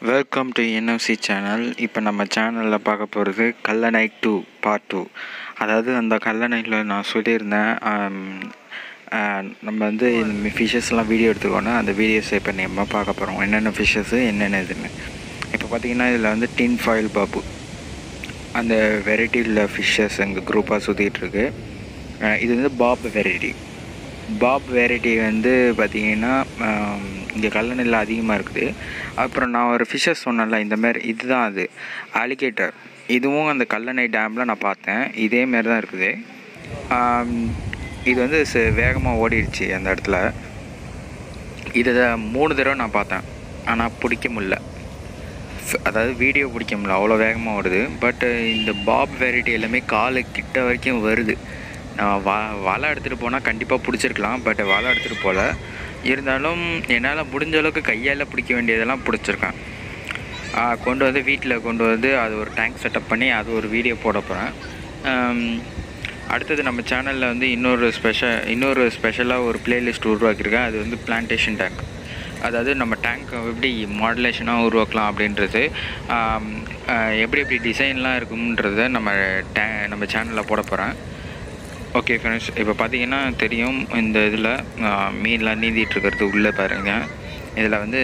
welcome to NFC channel இப்போ நம்ம சேனலில் பார்க்க போகிறது கல்ல நைட் டூ பார்ட் டூ அதாவது அந்த கல்ல நைட்டில் நான் சொல்லியிருந்தேன் ஆம், ஆ, நம்ம வந்து இந்த ஃபிஷ்ஷஸ்லாம் வீடியோ எடுத்துக்கோன்னா அந்த வீடியோஸை இப்போ நம்ம பார்க்க போகிறோம் என்னென்ன ஃபிஷ்ஷஸ்ஸு என்னென்ன இதுன்னு இப்போ பார்த்தீங்கன்னா இதில் வந்து டின் ஃபாயில் பாபு அந்த வெரைட்டி உள்ள ஃபிஷ்ஷஸ் எங்கள் குரூப்பாக சுற்றிட்டு இருக்கு அஹ் இது வந்து பாப் வெரைட்டி பாப் வெரைட்டி வந்து பார்த்தீங்கன்னா இங்கே கல்லணையில் அதிகமாக இருக்குது அப்புறம் நான் ஒரு ஃபிஷ்ஷஸ் சொன்னேன்ல இந்த மாதிரி இதுதான் அது அலிகேட்டர் இதுவும் அந்த கல்லணை டேமில் நான் பார்த்தேன் இதே மாதிரி தான் இருக்குது ஆம், இது வந்து வேகமாக ஓடிடுச்சு அந்த இடத்துல இதை மூணு தடவை நான் பார்த்தேன் ஆனால் பிடிக்க முடியல ஃப- அதாவது வீடியோ பிடிக்க முடியல அவ்வளோ வேகமாக ஓடுது பட் இந்த பாப் வெரைட்டி எல்லாமே காலு கிட்ட வரைக்கும் வருது நான் வா வலை எடுத்துகிட்டு போனால் கண்டிப்பாக பிடிச்சிருக்கலாம் பட் வலை எடுத்துகிட்டு போகல இருந்தாலும் என்னால் முடிஞ்ச அளவுக்கு கையால் பிடிக்க வேண்டியதெல்லாம் பிடிச்சிருக்கேன் ஆ, கொண்டு வந்து வீட்டில் கொண்டு வந்து அது ஒரு டேங்க் செட்டப் பண்ணி அது ஒரு வீடியோ போட போகிறேன் அடுத்தது நம்ம சேனலில் வந்து இன்னொரு ஸ்பெஷல் இன்னொரு ஸ்பெஷலாக ஒரு பிளேலிஸ்ட் உருவாக்கியிருக்கேன் அது வந்து பிளான்டேஷன் டேங்க் அதாவது நம்ம டேங்க் எப்படி மாடுலேஷனாக உருவாக்கலாம் அப்படின்றது ஆம், ஆ, எப்படி எப்படி டிசைன்லாம் இருக்கும்ன்றத நம்ம டே நம்ம சேனலில் போட போகிறேன் ஓகே ஃப்ரெண்ட்ஸ் இப்போ பார்த்தீங்கன்னா தெரியும் இந்த இதில் மீன்லாம் நீந்திட்டு இருக்கிறது உள்ளே பாருங்கள் இதில் வந்து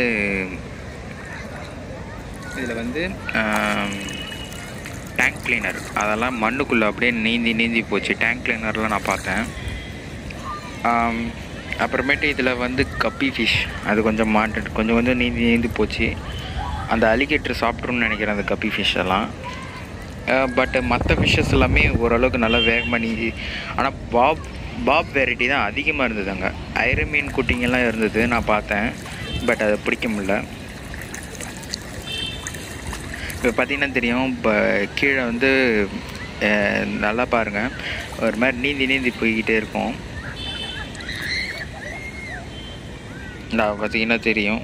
இதில் வந்து டேங்க் கிளீனர் அதெல்லாம் மண்ணுக்குள்ளே அப்படியே நீந்தி நீந்தி போச்சு டேங்க் கிளீனர்லாம் நான் பார்த்தேன் ஆம், அப்புறமேட்டு இதில் வந்து கப்பி ஃபிஷ் அது கொஞ்சம் மாட்டு கொஞ்சம் கொஞ்சம் நீந்தி நீந்தி போச்சு அந்த அலிகேட்டர் சாப்பிட்ருன்னு நினைக்கிறேன் அந்த கப்பி ஃபிஷ் எல்லாம் பட் மற்ற ஃபிஷ்ஷஸ் எல்லாமே ஓரளவுக்கு நல்லா வேகமாக நீந்தி ஆனால் பாப் பாப் வெரைட்டி தான் அதிகமாக இருந்தது அங்கே ஐர மீன் குட்டிங்கெல்லாம் இருந்தது நான் பார்த்தேன் பட் அதை பிடிக்க முடியல இப்போ பார்த்தீங்கன்னா தெரியும் இப்போ கீழே வந்து அஹ், நல்லா பாருங்கள் ஒரு மாதிரி நீந்தி நீந்தி போய்கிட்டே இருக்கும் நான் பார்த்தீங்கன்னா தெரியும்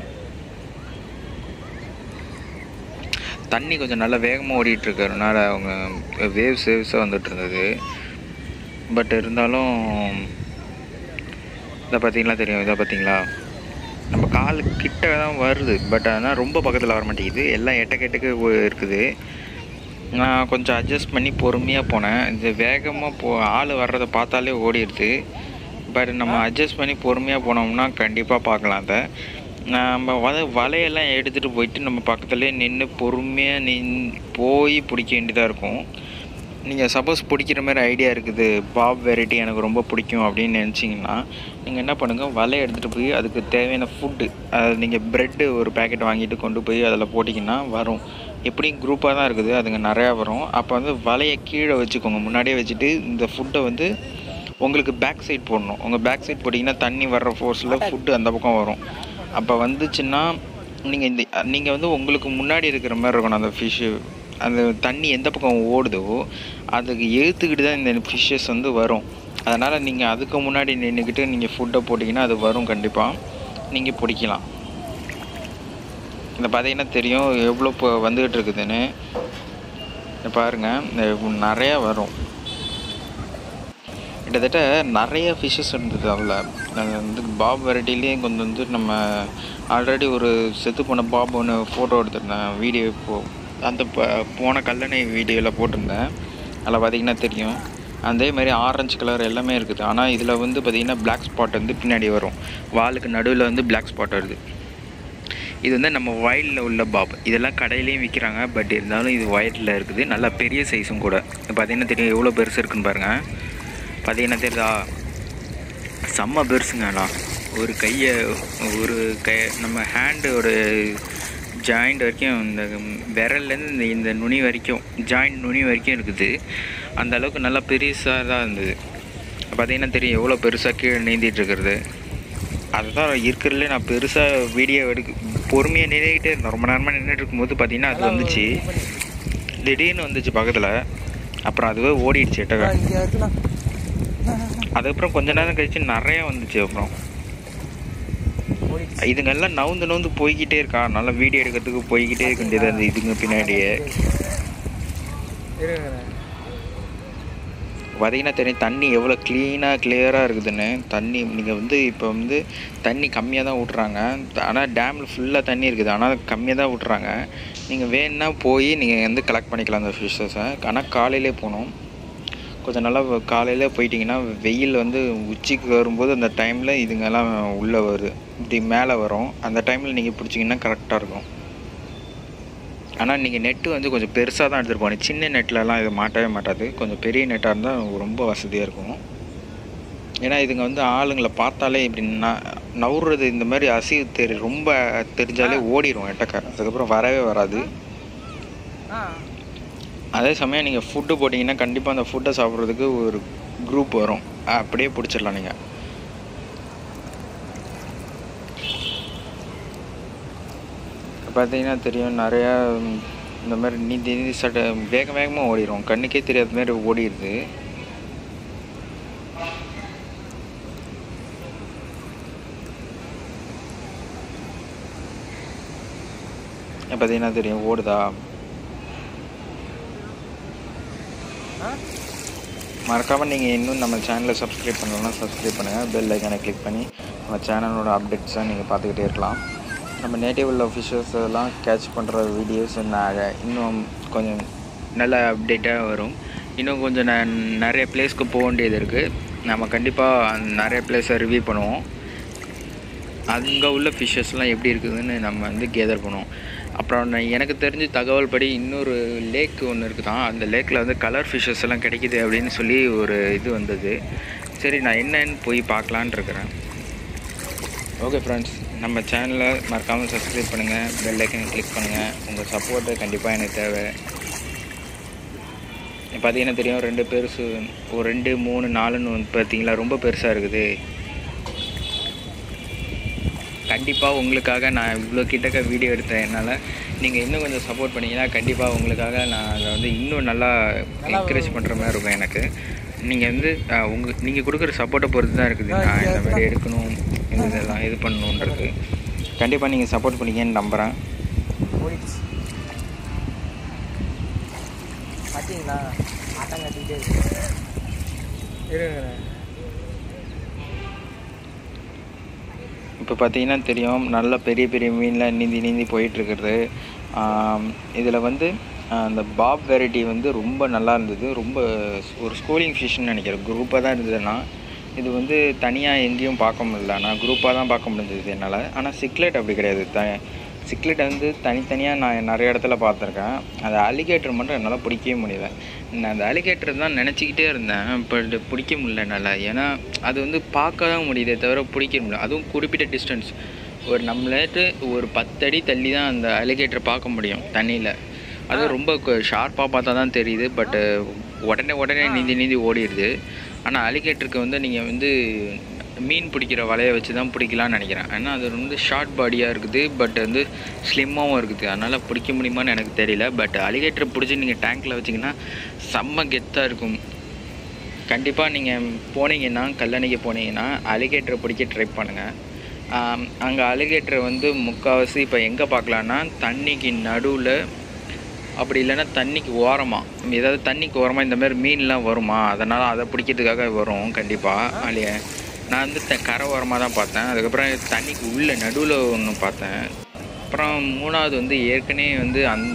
தண்ணி கொஞ்சம் நல்லா வேகமாக ஓடிட்டு இருக்கறனால அவங்க வேவ்ஸ் வேவ்ஸாக வந்துட்டு இருந்தது பட் இருந்தாலும் இதை பார்த்தீங்களா தெரியும் இதை பார்த்தீங்களா நம்ம கால் கிட்ட தான் வருது பட் ஆனால் ரொம்ப பக்கத்தில் வர மாட்டேங்குது எல்லாம் எட்ட கெட்டுக்கு இருக்குது நான் கொஞ்சம் அட்ஜஸ்ட் பண்ணி பொறுமையாக போனேன் இந்த வேகமாக போ ஆள் வர்றதை பார்த்தாலே ஓடிடுது பட் நம்ம அட்ஜஸ்ட் பண்ணி பொறுமையாக போனோம்னா கண்டிப்பாக பார்க்கலாம் அதை நம்ம வலை வலையெல்லாம் எடுத்துகிட்டு போயிட்டு நம்ம பக்கத்துலேயே நின்று பொறுமையாக நின் போய் பிடிக்க வேண்டியதாக இருக்கும் நீங்கள் சப்போஸ் பிடிக்கிற மாதிரி ஐடியா இருக்குது பாப் வெரைட்டி எனக்கு ரொம்ப பிடிக்கும் அப்படின்னு நினச்சிங்கன்னா நீங்கள் என்ன பண்ணுங்கள் வலையை எடுத்துகிட்டு போய் அதுக்கு தேவையான ஃபுட்டு அதாவது நீங்கள் ப்ரெட்டு ஒரு பேக்கெட் வாங்கிட்டு கொண்டு போய் அதில் போட்டிங்கன்னா வரும் எப்படியும் குரூப்பாக தான் இருக்குது அதுங்க நிறையா வரும் அப்போ வந்து வலையை கீழே வச்சுக்கோங்க முன்னாடியே வச்சுட்டு இந்த ஃபுட்டை வந்து உங்களுக்கு பேக் சைட் போடணும் உங்கள் பேக் சைட் போட்டிங்கன்னா தண்ணி வர்ற ஃபோர்ஸில் ஃபுட்டு அந்த பக்கம் வரும் அப்போ வந்துச்சுன்னா நீங்கள் இந்த நீங்கள் வந்து உங்களுக்கு முன்னாடி இருக்கிற மாதிரி இருக்கணும் அந்த ஃபிஷ்ஷு அந்த தண்ணி எந்த பக்கம் ஓடுதோ அதுக்கு எழுத்துக்கிட்டு தான் இந்த ஃபிஷ்ஷஸ் வந்து வரும் அதனால் நீங்கள் அதுக்கு முன்னாடி நின்றுக்கிட்டு நீங்கள் ஃபுட்டை போட்டிங்கன்னா அது வரும் கண்டிப்பாக நீங்கள் பிடிக்கலாம் இந்த பார்த்தீங்கன்னா தெரியும் எவ்வளோ இப்போ வந்துக்கிட்டு இருக்குதுன்னு இதை பாருங்கள் இந்த நிறையா வரும் கிட்டத்தட்ட நிறைய ஃபிஷ்ஷஸ் இருந்தது அதில் அது வந்து பாப் வெரைட்டிலேயே கொஞ்சம் வந்து நம்ம ஆல்ரெடி ஒரு செத்து போன பாப் ஒன்று ஃபோட்டோ எடுத்திருந்தேன் வீடியோ இப்போ அந்த ப- போன கல்லணை வீடியோவில் போட்டிருந்தேன் அதில் பார்த்தீங்கன்னா தெரியும் அதே மாதிரி ஆரஞ்சு கலர் எல்லாமே இருக்குது ஆனால் இதில் வந்து பார்த்தீங்கன்னா Black ஸ்பாட் வந்து பின்னாடி வரும் வாலுக்கு நடுவில் வந்து Black ஸ்பாட் வருது இது வந்து நம்ம வயலில் உள்ள பாப் இதெல்லாம் கடையிலையும் விற்கிறாங்க பட் இருந்தாலும் இது வயலில் இருக்குது நல்லா பெரிய சைஸும் கூட இது பார்த்தீங்கன்னா தெரியும் எவ்வளோ பெருசு இருக்குன்னு பாருங்கள் பார்த்தீங்கன்னா தெரியுதா செம்ம பெருசுங்கண்ணா ஒரு கையை ஒரு கை நம்ம ஹேண்டோட ஜாயிண்ட் வரைக்கும் இந்த விரல்லேருந்து இந்த இந்த நுனி வரைக்கும் ஜாயிண்ட் நுனி வரைக்கும் இருக்குது அந்த அளவுக்கு நல்லா பெருசாக தான் இருந்தது பார்த்தீங்கன்னா தெரியும் எவ்வளோ பெருசாக கீழே நீந்திட்டு இருக்கிறது அதுதான் இருக்கிறதுலே நான் பெருசாக வீடியோ எடுக்க பொறுமையாக நின்றுக்கிட்டே இருந்தேன் ரொம்ப நேரமாக நின்றுட்டு இருக்கும்போது பார்த்தீங்கன்னா அது வந்துச்சு திடீர்னு வந்துச்சு பக்கத்தில் அப்புறம் அதுவே ஓடிடுச்சு எட்டக இங்கே இருக்குண்ணா அதுக்கப்புறம் கொஞ்ச நேரம் கழிச்சு நிறைய வந்துச்சு அப்புறம் இதுங்கெல்லாம் நவுந்து நவுந்து போய்கிட்டே இருக்கா நல்லா வீடியோ எடுக்கிறதுக்கு போய்கிட்டே இருக்க வேண்டியது அந்த இதுங்க பின்னாடியே இருங்க பார்த்தீங்கன்னா தெரியும் தண்ணி எவ்வளோ க்ளீனாக கிளியராக இருக்குதுன்னு தண்ணி நீங்கள் வந்து இப்போ வந்து தண்ணி கம்மியாக தான் விட்றாங்க ஆனால் டேமில் ஃபுல்லாக தண்ணி இருக்குது ஆனால் கம்மியாக தான் விட்றாங்க நீங்கள் வேணுன்னா போய் நீங்கள் வந்து கலெக்ட் பண்ணிக்கலாம் அந்த ஃபிஷ்ஷஸை ஆனால் காலையிலே போகணும் கொஞ்சம் நல்லா காலையில் போயிட்டிங்கன்னா வெயில் வந்து உச்சிக்கு வரும்போது அந்த டைமில் இதுங்கெல்லாம் உள்ளே வருது இப்படி மேலே வரும் அந்த டைமில் நீங்கள் பிடிச்சிங்கன்னா கரெக்டாக இருக்கும் ஆனால் நீங்கள் நெட்டு வந்து கொஞ்சம் பெருசாக தான் எடுத்துகிட்டு போகணும் சின்ன நெட்லலாம் இது மாட்டவே மாட்டாது கொஞ்சம் பெரிய நெட்டாக இருந்தால் ரொம்ப வசதியாக இருக்கும் ஏன்னா இதுங்க வந்து ஆளுங்களை பார்த்தாலே இப்படி ந நவுறது இந்த மாதிரி அசைவு தெரி ரொம்ப தெரிஞ்சாலே ஓடிடும் எட்டக்க அதுக்கப்புறம் வரவே வராது அதே சமயம் நீங்கள் ஃபுட்டு போட்டிங்கன்னா கண்டிப்பாக அந்த ஃபுட்டை சாப்பிட்றதுக்கு ஒரு குரூப் வரும் அப்படியே பிடிச்சிடலாம் நீங்கள் பார்த்தீங்கன்னா தெரியும் நிறையா இந்த மாதிரி நீந்தி நீந்தி சட்ட வேக வேகமாக ஓடிடும் கண்ணுக்கே தெரியாத மாதிரி ஓடிடுது பார்த்தீங்கன்னா தெரியும் ஓடுதா மறக்காமல் நீங்கள் இன்னும் நம்ம சேனலை சப்ஸ்கிரைப் பண்ணலன்னா சப்ஸ்கிரைப் பண்ணுங்கள் பெல் ஐக்கானை கிளிக் பண்ணி நம்ம சேனலோட அப்டேட்ஸை நீங்கள் பார்த்துக்கிட்டே இருக்கலாம் நம்ம நேட்டிவ் உள்ள ஃபிஷஸ் எல்லாம் கேட்ச் பண்ணுற வீடியோஸ் இன்னும் கொஞ்சம் நல்ல அப்டேட்டாக வரும் இன்னும் கொஞ்சம் ந நிறைய பிளேஸ்க்கு போக வேண்டியது இருக்குது நம்ம கண்டிப்பாக நிறைய பிளேஸை ரிவ்யூ பண்ணுவோம் அங்கே உள்ள ஃபிஷ்ஷஸ்லாம் எப்படி இருக்குதுன்னு நம்ம வந்து கேதர் பண்ணுவோம் அப்புறம் நான் எனக்கு தெரிஞ்ச தகவல் படி இன்னொரு லேக் ஒன்று இருக்குதான் அந்த லேக்கில் வந்து கலர் ஃபிஷ்ஷஸ் எல்லாம் கிடைக்குது அப்படின்னு சொல்லி ஒரு இது வந்தது சரி நான் என்னன்னு போய் பார்க்கலான் இருக்கிறேன் ஓகே ஃப்ரெண்ட்ஸ் நம்ம சேனலை மறக்காமல் சப்ஸ்கிரைப் பண்ணுங்கள் பெல் ஐக்கன் கிளிக் பண்ணுங்கள் உங்கள் சப்போர்ட்டு கண்டிப்பாக எனக்கு தேவை பார்த்தீங்கன்னா தெரியும் ரெண்டு பெருசு ஒரு ரெண்டு மூணு நாலுன்னு வந்து பார்த்தீங்களா ரொம்ப பெருசாக இருக்குது கண்டிப்பாக உங்களுக்காக நான் இவ்வளோ கிட்டக்க வீடியோ எடுத்ததுனால நீங்கள் இன்னும் கொஞ்சம் சப்போர்ட் பண்ணிங்கன்னா கண்டிப்பாக உங்களுக்காக நான் அதை வந்து இன்னும் நல்லா என்கரேஜ் பண்ணுற மாதிரி இருக்கும் எனக்கு நீங்கள் வந்து உங்கள் நீங்கள் கொடுக்குற சப்போர்ட்டை பொறுத்து தான் இருக்குது நான் இந்த மாதிரி எடுக்கணும் இந்த இதெல்லாம் இது பண்ணணுன்றது கண்டிப்பாக நீங்கள் சப்போர்ட் பண்ணீங்கன்னு நம்புகிறேன் ஓடிடுச்சு பார்த்தீங்களா ஆட்டம் கட்டிக்கிட்டே இருக்கு இருங்க இப்போ பார்த்தீங்கன்னா தெரியும் நல்ல பெரிய பெரிய மீன்லாம் நீந்தி நீந்தி போயிட்டுருக்குறது இதில் வந்து அந்த பாப் வெரைட்டி வந்து ரொம்ப நல்லா இருந்தது ரொம்ப ஒரு ஸ்கூலிங் ஃபிஷ்னு நினைக்கிறேன் குரூப்பாக தான் இருந்ததுன்னா இது வந்து தனியாக எங்கேயும் பார்க்க முடியல நான் குரூப்பாக தான் பார்க்க முடிஞ்சது என்னால் ஆனால் சிக்லெட் அப்படி கிடையாது த சிக்லெட் வந்து தனித்தனியாக நான் நிறைய இடத்துல பார்த்துருக்கேன் அது அலிகேட்டர் மட்டும் என்னால் பிடிக்கவே முடியல நான் அந்த அலிகேட்டர் தான் நினச்சிக்கிட்டே இருந்தேன் பட் பிடிக்க முடியல என்னால் ஏன்னா அது வந்து பார்க்க தான் முடியுதே தவிர பிடிக்க முடியல அதுவும் குறிப்பிட்ட டிஸ்டன்ஸ் ஒரு நம்மளாட்டு ஒரு பத்தடி தள்ளி தான் அந்த அலிகேட்டர் பார்க்க முடியும் தண்ணியில் அது ரொம்ப ஷார்ப்பாக பார்த்தா தான் தெரியுது பட்டு உடனே உடனே நீந்தி நீந்தி ஓடிடுது ஆனால் அலிகேட்டருக்கு வந்து நீங்கள் வந்து மீன் பிடிக்கிற வலையை வச்சு தான் பிடிக்கலான்னு நினைக்கிறேன் ஏன்னா அது வந்து ஷார்ட் பாடியாக இருக்குது பட் வந்து ஸ்லிம்மாகவும் இருக்குது அதனால் பிடிக்க முடியுமான்னு எனக்கு தெரியல பட் அலிகேட்டர் பிடிச்சி நீங்கள் டேங்க்கில் வச்சிங்கன்னா செம்ம கெத்தாக இருக்கும் கண்டிப்பாக நீங்கள் போனீங்கன்னா கல்லணைக்கு போனீங்கன்னா அலிகேட்டரை பிடிக்க ட்ரை பண்ணுங்கள் அங்கே அலிகேட்டரை வந்து முக்கால்வாசி இப்போ எங்கே பார்க்கலான்னா தண்ணிக்கு நடுவில் அப்படி இல்லைன்னா தண்ணிக்கு ஓரமாக ஏதாவது தண்ணிக்கு ஓரமாக இந்த மாதிரி மீன்லாம் வருமா அதனால் அதை பிடிக்கிறதுக்காக வரும் கண்டிப்பாக அழிய நான் வந்து த கரை ஓரமாக தான் பார்த்தேன் அதுக்கப்புறம் தண்ணிக்கு உள்ள நடுவில் ஒன்று பார்த்தேன் அப்புறம் மூணாவது வந்து ஏற்கனவே வந்து அந்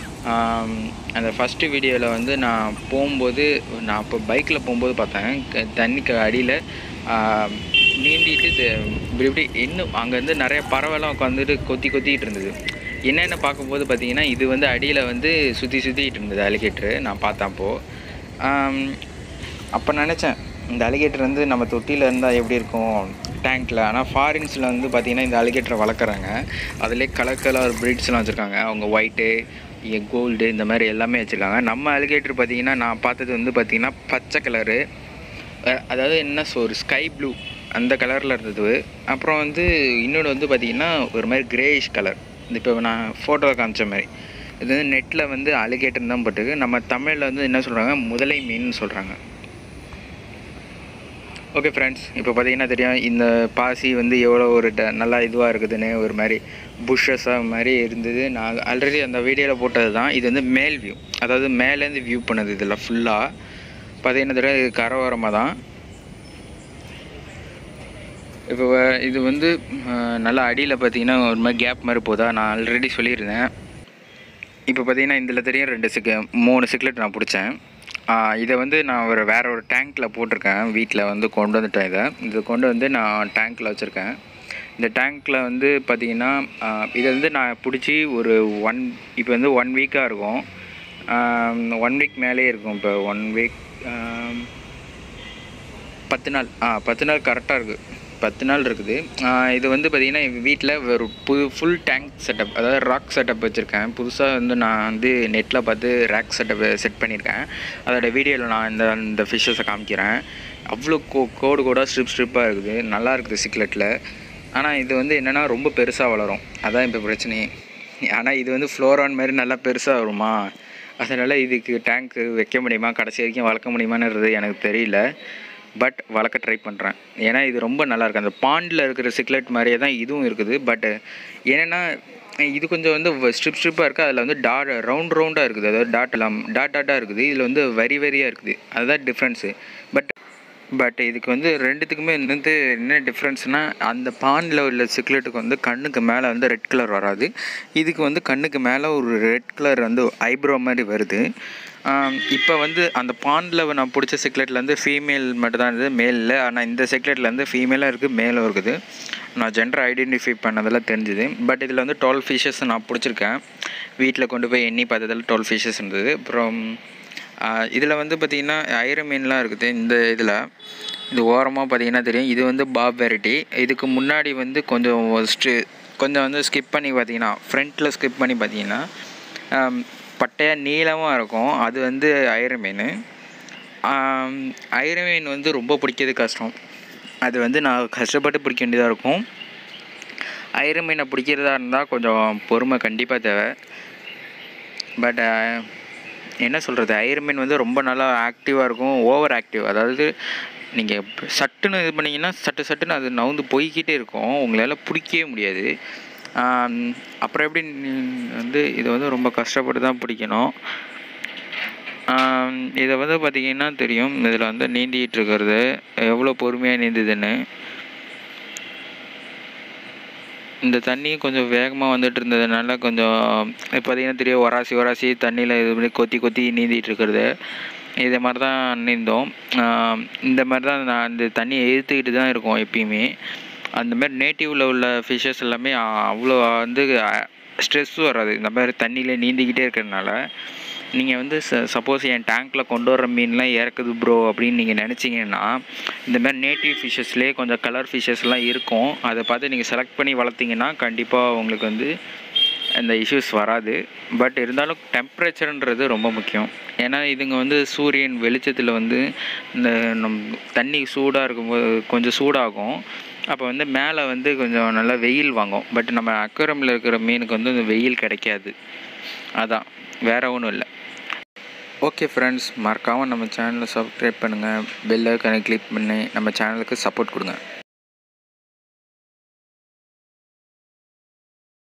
அந்த ஃபஸ்ட்டு வீடியோவில் வந்து நான் போகும்போது நான் இப்போ பைக்கில் போகும்போது பார்த்தேன் க- தண்ணிக்கு அடியில் நீந்திட்டு த- இப்படி இப்படி இன்னும் அங்கேருந்து நிறைய பறவைலாம் உட்காந்துட்டு கொத்தி கொத்திக்கிட்டு இருந்தது என்னென்ன பார்க்கும்போது பார்த்தீங்கன்னா இது வந்து அடியில் வந்து சுற்றி சுற்றிக்கிட்டு இருந்தது அலிகேட்ரு நான் பார்த்தேன் அப்போது அப்போ நினச்சேன் இந்த அலிகேட்டர் வந்து நம்ம தொட்டியில் இருந்தால் எப்படி இருக்கும் டேங்க்கில் ஆனால் ஃபாரின்ஸில் வந்து பார்த்திங்கன்னா இந்த அலிகேட்டரை வளர்க்குறாங்க அதிலே கலர் கலர் ப்ரீட்ஸ்லாம் வச்சுருக்காங்க அவங்க ஒயிட்டு கோல்டு இந்த மாதிரி எல்லாமே வச்சுருக்காங்க நம்ம அலிகேட்டர் பார்த்திங்கன்னா நான் பார்த்தது வந்து பார்த்திங்கன்னா பச்சை கலரு அதாவது என்ன சொ- ஒரு ஸ்கை ப்ளூ அந்த கலரில் இருந்தது அப்புறம் வந்து இன்னொன்று வந்து பார்த்திங்கன்னா ஒரு மாதிரி கிரேயிஷ் கலர் இப்போ நான் ஃபோட்டோ காமிச்ச மாதிரி இது வந்து நெட்டில் வந்து அலிகேட்டர் தான் போட்டிருக்கு நம்ம தமிழில் வந்து என்ன சொல்கிறாங்க முதலை மீன் சொல்கிறாங்க ஓகே ஃப்ரெண்ட்ஸ் இப்போ பார்த்தீங்கன்னா தெரியும் இந்த பாசி வந்து எவ்வளோ ஒரு ட- நல்லா இதுவாக இருக்குதுன்னு ஒரு மாதிரி புஷ்ஷஸாக மாதிரி இருந்தது நான் ஆல்ரெடி அந்த வீடியோவில் போட்டது தான் இது வந்து மேல் வியூ அதாவது மேலேருந்து வியூ பண்ணது இதில் ஃபுல்லாக பார்த்தீங்கன்னா தெரியும் இது கரை தான் இப்போ வ- இது வந்து அஹ், நல்லா அடியில் பார்த்தீங்கன்னா ஒரு மாதிரி கேப் மாதிரி போதா நான் ஆல்ரெடி சொல்லியிருந்தேன் இப்போ பார்த்தீங்கன்னா இதில் தெரியும் ரெண்டு சிக்கு மூணு சிக்லெட் நான் பிடிச்சேன் ஆஹ் இதை வந்து நான் ஒரு வேற ஒரு டேங்க்கில் போட்டிருக்கேன் வீட்டில் வந்து கொண்டு வந்துட்டேன் இதை இதை கொண்டு வந்து நான் டேங்க்கில் வச்சுருக்கேன் இந்த டேங்க்கில் வந்து பார்த்தீங்கன்னா ஆஹ் இதை வந்து நான் பிடிச்சி ஒரு ஒன் இப்போ வந்து ஒன் வீக்காக இருக்கும் ஒன் வீக் மேலேயே இருக்கும் இப்போ ஒன் வீக் பத்து நாள் ஆ பத்து நாள் கரெக்டாக இருக்குது பத்து நாள் இருக்குது ஆ, இது வந்து பார்த்திங்கன்னா எங்கள் வீட்டில் ஒரு புது ஃபுல் டேங்க் செட்டப் அதாவது ராக் செட்டப் வச்சுருக்கேன் புதுசாக வந்து நான் வந்து நெட்டில் பார்த்து ரேக் செட்டப் செட் பண்ணியிருக்கேன் அதோட வீடியோவில் நான் இந்த இந்த ஃபிஷ்ஷஸை காமிக்கிறேன் அவ்வளோ கோ கோடு கோடாக ஸ்ட்ரிப் ஸ்ட்ரிப்பாக இருக்குது நல்லா இருக்குது சிக்லெட்டில் ஆனால் இது வந்து என்னென்னா ரொம்ப பெருசாக வளரும் அதான் இப்போ பிரச்சனையே ஆனால் இது வந்து ஃப்ளோரான் மாதிரி நல்லா பெருசாக வருமா அதனால் இதுக்கு டேங்க்கு வைக்க முடியுமா கடைசி வரைக்கும் வளர்க்க முடியுமான்றது எனக்கு தெரியல பட் வளர்க்க ட்ரை பண்ணுறேன் ஏன்னா இது ரொம்ப நல்லா இருக்கு அந்த பாண்டில் இருக்கிற சிக்லெட் மாதிரியே தான் இதுவும் இருக்குது பட் என்னென்னா இது கொஞ்சம் வந்து ஸ்ட்ரிப் ஸ்ட்ரிப்பாக இருக்குது அதில் வந்து டாட் ரவுண்ட் ரவுண்டாக இருக்குது அதாவது டாட் எல்லாம் டாட் டாட்டாக இருக்குது இதில் வந்து வரி வரியாக இருக்குது அதுதான் டிஃப்ரென்ஸு பட் பட் இதுக்கு வந்து ரெண்டுத்துக்குமே வந்து என்ன டிஃப்ரென்ஸ்னால் அந்த பானில் உள்ள சிக்லெட்டுக்கு வந்து கண்ணுக்கு மேலே வந்து ரெட் கலர் வராது இதுக்கு வந்து கண்ணுக்கு மேலே ஒரு ரெட் கலர் வந்து ஐப்ரோ மாதிரி வருது இப்போ வந்து அந்த பாண்டில் நான் பிடிச்ச சிக்லெட்டில் வந்து ஃபீமேல் மட்டும் தான் இருந்தது மேலில் ஆனால் இந்த சிக்லெட்டில் வந்து ஃபீமேலும் இருக்குது மேலும் இருக்குது நான் ஜெண்டர் ஐடென்டிஃபை பண்ணதெல்லாம் தெரிஞ்சுது பட் இதில் வந்து டுவெல் ஃபிஷஸ் நான் பிடிச்சிருக்கேன் வீட்டில் கொண்டு போய் எண்ணி பார்த்ததில் டுவெல் ஃபிஷஸ் இருந்தது அப்புறம் இதில் வந்து பார்த்திங்கன்னா ஐர மீன்லாம் இருக்குது இந்த இதில் இது ஓரமாக பார்த்தீங்கன்னா தெரியும் இது வந்து பாப் வெரைட்டி இதுக்கு முன்னாடி வந்து கொஞ்சம் ஸ்ட்ரி கொஞ்சம் வந்து ஸ்கிப் பண்ணி பார்த்தீங்கன்னா ஃப்ரண்ட்டில் ஸ்கிப் பண்ணி பார்த்தீங்கன்னா ஆம், பட்டையாக நீளமாக இருக்கும் அது வந்து ஐர மீன் ஐர மீன் வந்து ரொம்ப பிடிக்கிறது கஷ்டம் அது வந்து நான் கஷ்டப்பட்டு பிடிக்க வேண்டியதாக இருக்கும் ஐர மீனை பிடிக்கிறதா இருந்தால் கொஞ்சம் பொறுமை கண்டிப்பாக தேவை பட் என்ன சொல்கிறது ஐரன் மீன் வந்து ரொம்ப நல்லா ஆக்டிவாக இருக்கும் ஓவர் ஆக்டிவ் அதாவது நீங்கள் சட்டுன்னு இது பண்ணிங்கன்னா சட்டு சட்டுன்னு அது நவுந்து போய்க்கிட்டே இருக்கும் உங்களால் பிடிக்கவே முடியாது ஆம், அப்புறம் எப்படி நீ- வந்து இதை வந்து ரொம்ப கஷ்டப்பட்டு தான் பிடிக்கணும் ஆம், இதை வந்து பார்த்தீங்கன்னா தெரியும் இதில் வந்து நீந்திட்டு இருக்கிறது எவ்வளோ பொறுமையாக நீந்துதுன்னு இந்த தண்ணியும் கொஞ்சம் வேகமாக வந்துட்டு இருந்ததுனால கொஞ்சம் இப்போ பார்த்தீங்கன்னா தெரியும் ஒராசி ஒராசி தண்ணியில் இது பண்ணி கொத்தி கொத்தி நீந்திட்டு இருக்கிறது இதே மாதிரி தான் நீந்தோம் ஆஹ் இந்த மாதிரி தான் நான் அந்த தண்ணியை இழுத்துக்கிட்டு தான் இருக்கோம் எப்பயுமே அந்த மாதிரி நேட்டிவில் உள்ள ஃபிஷ்ஷஸ் எல்லாமே அ- அவ்வளோ வந்து ஸ்ட்ரெஸ்ஸும் வராது இந்த மாதிரி தண்ணியில் நீந்திக்கிட்டே இருக்கிறதுனால நீங்கள் வந்து ச சப்போஸ் என் டேங்க்கில் கொண்டு வர மீன்லாம் இறக்குது ப்ரோ அப்படின்னு நீங்கள் நினச்சிங்கன்னா இந்த மாதிரி நேட்டிவ் ஃபிஷ்ஷஸ்லேயே கொஞ்சம் கலர் ஃபிஷ்ஷஸ்லாம் இருக்கும் அதை பார்த்து நீங்கள் செலக்ட் பண்ணி வளர்த்தீங்கன்னா கண்டிப்பாக உங்களுக்கு வந்து இந்த இஷ்யூஸ் வராது பட் இருந்தாலும் டெம்பரேச்சர்ன்றது ரொம்ப முக்கியம் ஏன்னா இதுங்க வந்து சூரியன் வெளிச்சத்தில் வந்து இந்த நம் தண்ணி சூடாக இருக்கும்போது கொஞ்சம் சூடாகும் அப்போ வந்து மேலே வந்து கொஞ்சம் நல்லா வெயில் வாங்கும் பட் நம்ம அக்வரமில் இருக்கிற மீனுக்கு வந்து இந்த வெயில் கிடைக்காது அதான் வேற ஒன்றும் இல்லை ஓகே ஃப்ரெண்ட்ஸ் மறக்காமல் நம்ம சேனலை சப்ஸ்கிரைப் பண்ணுங்கள் பெல் ஐக்கானை கிளிக் பண்ணி நம்ம சேனலுக்கு சப்போர்ட் கொடுங்க